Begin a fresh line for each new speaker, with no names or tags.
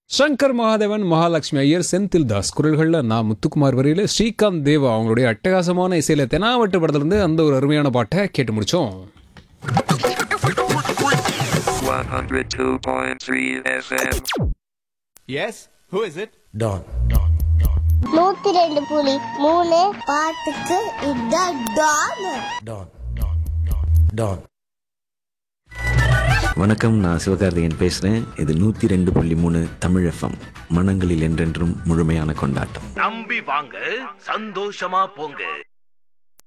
சங்கர் மகாதேவன் மகாலட்சுமி ஐயர் செந்தில் தாஸ் குரல்களில் நான் முத்துக்குமார் வரையில் ஸ்ரீகாந்த் தேவா அவங்களுடைய அட்டகாசமான இசையில தெனாவட்டு படத்துலேருந்து அந்த ஒரு அருமையான பாட்டை கேட்டு முடிச்சோம்
102.3 FM.
Yes? Who is it?
Don.
நூத்தி ரெண்டு புலி மூணு பாட்டுக்கு இதான் டான்
Don. Don.
வணக்கம் நான் சிவகார்த்திகேயன் பேசுகிறேன் இது நூற்றி ரெண்டு புள்ளி மூணு தமிழ் எஃப்எம் மனங்களில் என்றென்றும் முழுமையான கொண்டாட்டம்
நம்பி வாங்க சந்தோஷமா போங்க